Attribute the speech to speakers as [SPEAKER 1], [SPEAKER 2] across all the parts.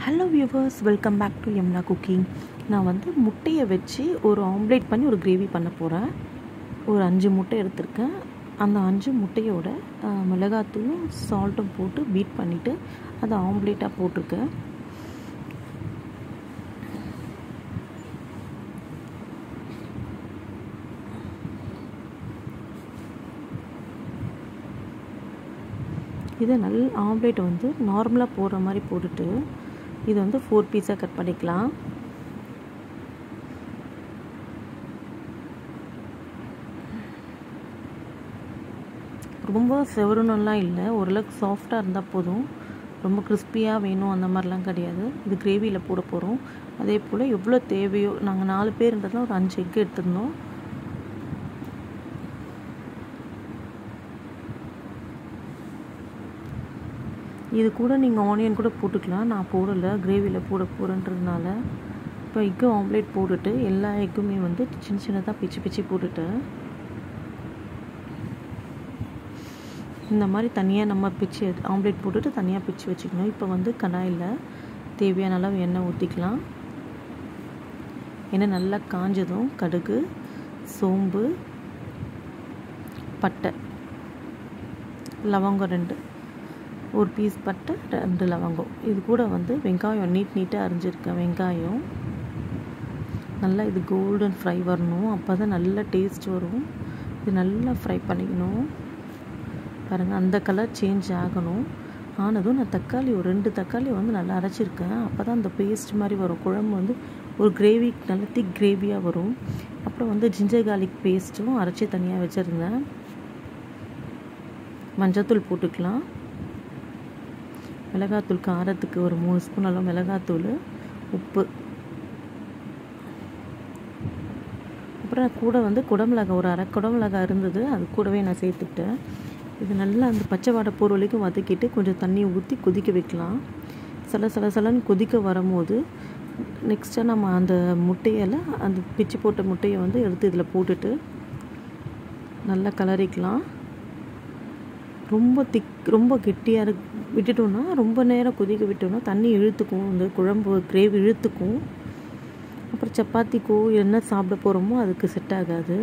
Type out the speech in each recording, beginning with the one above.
[SPEAKER 1] hello viewers welcome back to Yamuna cooking நான் வந்து முட்டையை வச்சு ஒரு ஆம்லேட் பண்ணி ஒரு கிரேவி பண்ண போகிறேன் ஒரு அஞ்சு முட்டை எடுத்திருக்கேன் அந்த அஞ்சு முட்டையோட அஹ், மிளகாத்தூளும் சால்ட்டும் போட்டு பீட் பண்ணிவிட்டு அதை ஆம்லேட்டாக போட்டிருக்கேன் இதை நல்ல ஆம்லேட் வந்து நார்மலாக போடுற மாதிரி போட்டுட்டு இதை வந்து ஃபோர் பீஸாக கட் பண்ணிக்கலாம் ரொம்ப செவரணும்லாம் இல்லை ஓரளவுக்கு சாஃப்டாக இருந்தால் போதும் ரொம்ப கிறிஸ்பியாக வேணும் அந்த மாதிரிலாம் கிடையாது இது கிரேவியில் போட போகிறோம் அதே போல் எவ்வளோ தேவையோ நாங்கள் நாலு பேர்ன்றதுல ஒரு அஞ்சு எக் எடுத்திருந்தோம் இது கூட நீங்கள் ஆனியன் கூட போட்டுக்கலாம் நான் போடலை கிரேவியில் போட போகிறேன்றதுனால இப்போ எக்கு ஆம்லேட் போட்டுட்டு எல்லா எக்குமே வந்து சின்ன சின்னதாக பிச்சு பிச்சு போட்டுட்டேன் இந்த மாதிரி தனியாக நம்ம பிச்சு ஆம்லேட் போட்டுட்டு தனியாக பிச்சு வச்சுக்கணும் இப்போ வந்து கடாயில் தேவையான அளவு எண்ணெய் ஊற்றிக்கலாம் எண்ணெய் நல்லா காஞ்சதும் கடுகு சோம்பு பட்டை லவங்கம் ரெண்டு ஒரு பீஸ் பட்டை ரெண்டு லவங்கம் இது கூட வந்து வெங்காயம் நீட் நீட்டாக அரிஞ்சிருக்கேன் வெங்காயம் நல்லா இது கோல்டன் ஃப்ரை வரணும் அப்போ தான் நல்ல டேஸ்ட் வரும் இது நல்லா ஃப்ரை பண்ணிக்கணும் பாருங்கள் அந்த கலர் சேஞ்ச் ஆகணும் ஆனதும் நான் தக்காளி ஒரு ரெண்டு தக்காளி வந்து நல்லா அரைச்சிருக்கேன் அப்போ தான் அந்த பேஸ்ட் மாதிரி வரும் குழம்பு வந்து ஒரு கிரேவி நல்ல திக் கிரேவியாக வரும் அப்புறம் வந்து ஜிஞ்சர் கார்லிக் பேஸ்ட்டும் அரைச்சி தனியாக வச்சுருந்தேன் மஞ்சத்தூள் போட்டுக்கலாம் மிளகாத்தூள் காரத்துக்கு ஒரு மூணு ஸ்பூன் அளவு மிளகாத்தூள் உப்பு அப்புறம் கூட வந்து குடமிளகா ஒரு அரை குடமிளகா இருந்தது அது கூடவே நான் சேர்த்துக்கிட்டேன் இது நல்லா அந்த பச்சை வாடை போகிற வரைக்கும் வதக்கிட்டு கொஞ்சம் தண்ணி ஊற்றி கொதிக்க வைக்கலாம் சில சில சிலன்னு கொதிக்க வரும்போது நெக்ஸ்ட்டாக நம்ம அந்த முட்டையில் அந்த பிச்சு போட்ட முட்டையை வந்து எடுத்து இதில் போட்டுட்டு நல்லா கலரிக்கலாம் ரொம்ப திக் ரொம்ப கெட்டியாக இருக்கு விட்டுட்டோம்னா ரொம்ப நேரம் கொதிக்க விட்டோம்னா தண்ணி இழுத்துக்கும் இந்த குழம்பு கிரேவி இழுத்துக்கும் அப்புறம் சப்பாத்திக்கோ என்ன சாப்பிட போகிறோமோ அதுக்கு செட் ஆகாது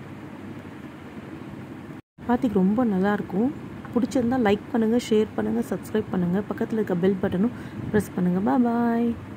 [SPEAKER 1] சப்பாத்திக்கு ரொம்ப நல்லாயிருக்கும் பிடிச்சிருந்தா லைக் பண்ணுங்கள் ஷேர் பண்ணுங்கள் சப்ஸ்கிரைப் பண்ணுங்கள் பக்கத்தில் இருக்க பெல் பட்டனும் ப்ரெஸ் பண்ணுங்கள் பாய்